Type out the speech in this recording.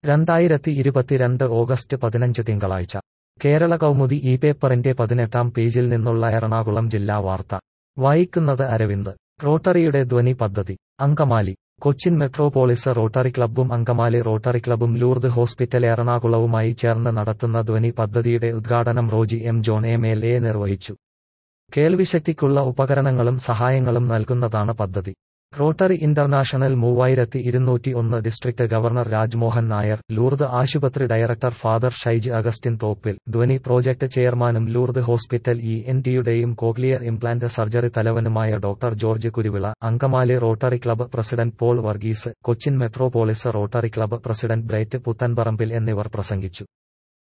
രണ്ടായിരത്തി ഇരുപത്തിരണ്ട് ഓഗസ്റ്റ് പതിനഞ്ച് തിങ്കളാഴ്ച കേരള കൗമുദി ഈ പേപ്പറിന്റെ പതിനെട്ടാം പേജിൽ നിന്നുള്ള എറണാകുളം ജില്ലാ വാർത്ത വായിക്കുന്നത് അരവിന്ദ് റോട്ടറിയുടെ ധ്വനി പദ്ധതി അങ്കമാലി കൊച്ചിൻ മെട്രോപോളിസ് റോട്ടറി ക്ലബ്ബും അങ്കമാലി റോട്ടറി ക്ലബ്ബും ലൂർദ് ഹോസ്പിറ്റൽ എറണാകുളവുമായി ചേർന്ന് നടത്തുന്ന ധ്വനി പദ്ധതിയുടെ ഉദ്ഘാടനം Roji M John M L A നിർവഹിച്ചു കേൾവിശക്തിക്കുള്ള ഉപകരണങ്ങളും സഹായങ്ങളും നൽകുന്നതാണ് പദ്ധതി റോട്ടറി ഇന്റർനാഷണൽ മൂവായിരത്തി ഇരുന്നൂറ്റി ഒന്ന് district governor Rajmohan Nair Lourdes ആശുപത്രി director father Shaij Augustine Thoppil Dhwani project ചെയർമാനും ലൂർദ് ഹോസ്പിറ്റൽ ഇ എൻ ടിയുടെയും കോക്ലിയർ ഇംപ്ലാന്റ് സർജറി തലവനുമായ doctor George Kuruvila Angamaly rotary club president Paul Varghese Cochin metropolis rotary club president Bright Puthenparambil എന്നിവർ പ്രസംഗിച്ചു